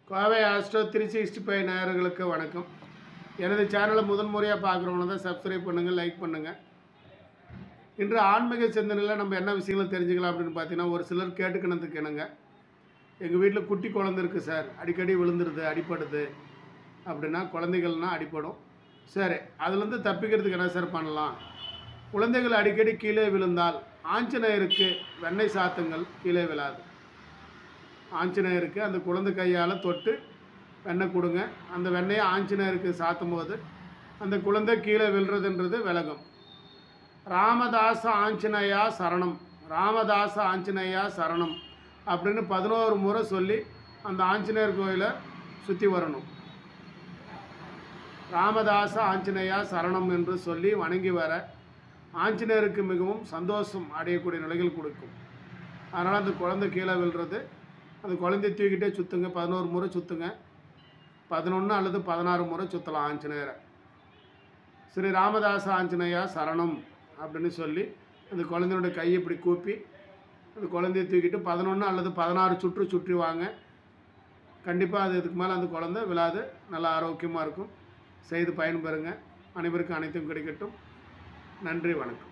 Kovai Astro three sixty five நேயர்களுக்கு வணக்கம் எனது சேனலை முதன் முறையாக பார்க்குறவங்க தான் சப்ஸ்கிரைப் பண்ணுங்கள் லைக் பண்ணுங்கள் இன்று ஆன்மீக சிந்தனையில் நம்ம என்ன விஷயங்களை தெரிஞ்சுக்கலாம் அப்படின்னு பார்த்தீங்கன்னா ஒரு சிலர் கேட்டுக்கணத்துக்கு என்னங்க எங்கள் வீட்டில் குட்டி குழந்தை இருக்குது சார் அடிக்கடி விழுந்துருது அடிப்படுது அப்படின்னா குழந்தைகள்னால் அடிப்படும் சரி அதுலேருந்து தப்பிக்கிறதுக்கு என்ன சார் பண்ணலாம் குழந்தைகள் அடிக்கடி கீழே விழுந்தால் ஆஞ்சநேயருக்கு வெண்ணெய் சாத்துங்கள் கீழே விழாது ஆஞ்சநேயருக்கு அந்த குழந்தை கையால் தொட்டு வெண்ணெய் கொடுங்க அந்த வெண்ணெயை ஆஞ்சநேயருக்கு சாத்தும் போது அந்த குழந்தை கீழே விழுறதுன்றது விலகும் ராமதாச ஆஞ்சநேயா சரணம் ராமதாச ஆஞ்சநேயா சரணம் அப்படின்னு பதினோரு முறை சொல்லி அந்த ஆஞ்சநேயர் கோயிலை சுற்றி வரணும் ராமதாச ஆஞ்சநேயா சரணம் என்று சொல்லி வணங்கி வர ஆஞ்சநேயருக்கு மிகவும் சந்தோஷம் அடையக்கூடிய நிலைகள் கொடுக்கும் அதனால் அந்த குழந்தை கீழே விழுறது அந்த குழந்தைய தூக்கிட்டே சுற்றுங்க பதினோரு முறை சுற்றுங்க பதினொன்று அல்லது பதினாறு முறை சுற்றலாம் ஆஞ்சநேயரை ஸ்ரீ ராமதாச ஆஞ்சநேயா சரணம் அப்படின்னு சொல்லி அந்த குழந்தையோட கையை இப்படி கூப்பி அந்த குழந்தைய தூக்கிட்டு பதினொன்று அல்லது பதினாறு சுற்று சுற்றி வாங்க கண்டிப்பாக அது இதுக்கு மேலே அந்த குழந்தை விழாது நல்லா ஆரோக்கியமாக இருக்கும் செய்து பயன்பெறுங்க அனைவருக்கும் அனைத்தும் கிடைக்கட்டும் நன்றி வணக்கம்